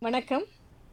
வணக்கம்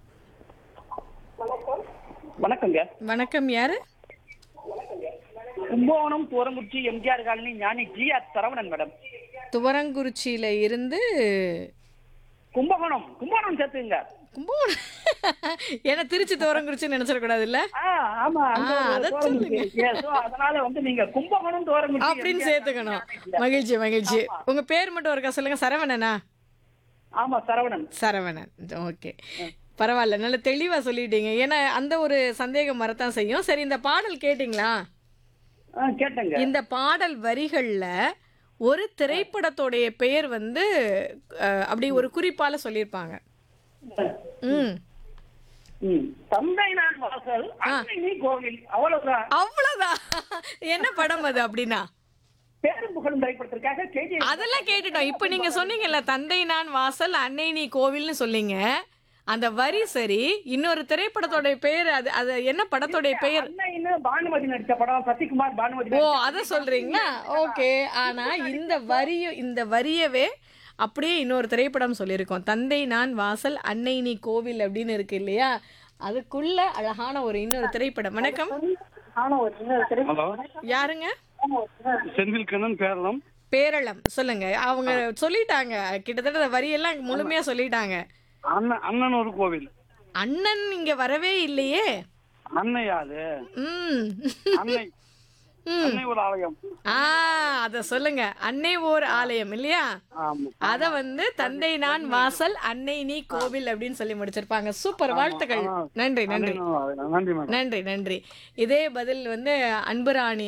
வணக்கங்க வணக்கம் யாரு Kumbakonam Thurankurichi MGR colony Gnani G R Saravanan madam துவரங்குறிச்சியில இருந்து கும்பகோணம் கும்பகோணம் சேர்த்துங்க கும்பகோணம் ஏன்னா திருச்சி துவரங்குறிச்சின்னு நினைச்சிடக்கூடாது இல்ல ஆ ஆமா அங்க ஆ, ஒரு அத தூரங்குறிச்சி. சொல்லுங்க. Yes, so அதனால வந்து நீங்க கும்பகோணம் தூரங்குறிச்சி அப்படின்னு MGR சேர்த்துக்கணும் காலனி. மகிழ்ச்சி மகிழ்ச்சி உங்க பேர் மட்டும் ஒருக்கா சொல்லுங்க சரவணனா ஆமா சரவணன் சரவணன் ஓகே பரவாயில்ல நல்ல தெளிவா சொல்லிட்டீங்க ஏன்னா அந்த ஒரு சந்தேகம் வரத்தான் செய்யும் சரி இந்த பாடல் கேட்டிங்களா ஆ, கேட்டேங்க இந்த பாடல் வரிகள்ல ஒரு திரைப்படத்தோடைய பெயர் வந்து அஹ், அப்படி ஒரு குறிப்பால சொல்லியிருப்பாங்க ம் ம். தந்தை நான் வாசல் அன்னை நீ கோவில் அவ்வளவுதான் அவ்வளவுதான் என்ன படம் அது அப்படின்னா பேரும் புகழும் திரைப்படத்திற்காக கேஜி அதெல்லாம் கேட்டுட்டோம் இப்போ நீங்க சொன்னீங்கல்ல தந்தை நான் வாசல் அன்னை நீ கோவில்னு சொன்னீங்க அந்த வரி சரி இன்னொரு திரைப்படத்தோட பெயர் அது அது என்ன படத்தோடைய பெயர் அன்னைன்னு பானுமதி நடிச்ச படம் சசிகுமார் பானுமதி ஓ நடிச்ச- அத சொல்றீங்களா ஓகே ஆனா இந்த வரியும் இந்த வரியவே அப்படியே இன்னொரு திரைப்படம் சொல்லியிருக்கோம் தந்தை நான் வாசல் அன்னை நீ கோவில் அப்படின்னு இருக்கு இல்லையா அதுக்குள்ள அழகான ஒரு இன்னொரு திரைப்படம் வணக்கம் ஆனா ஒரு சின்ன திரை- ஹலோ யாருங்க செந்தில் கண்ணன் பேரளம் பேரளம் சொல்லுங்க அவங்க சொல்லிட்டாங்க கிட்டத்தட்ட அந்த வரியெல்லாம் முழுமையா சொல்லிட்டாங்க அண்ணன் அண்ணன் ஒரு கோவில் அண்ணன் இங்க வரவே இல்லையே அன்னை யாரு ம் அன்னை அன்னை ஒரு ஆலயம் ஆ அத சொல்லுங்க அன்னை ஓர் ஆலயம் இல்லையா ஆமா அத வந்து தந்தை நான் வாசல் அன்னை நீ கோவில் அப்படின்னு சொல்லி முடிச்சிருப்பாங்க சூப்பர் வாழ்த்துக்கள் நன்றி நன்றி அன்னை ஒரு ஆலயம். நன்றி மேடம் நன்றி நன்றி இதே பதில் வந்து அன்புராணி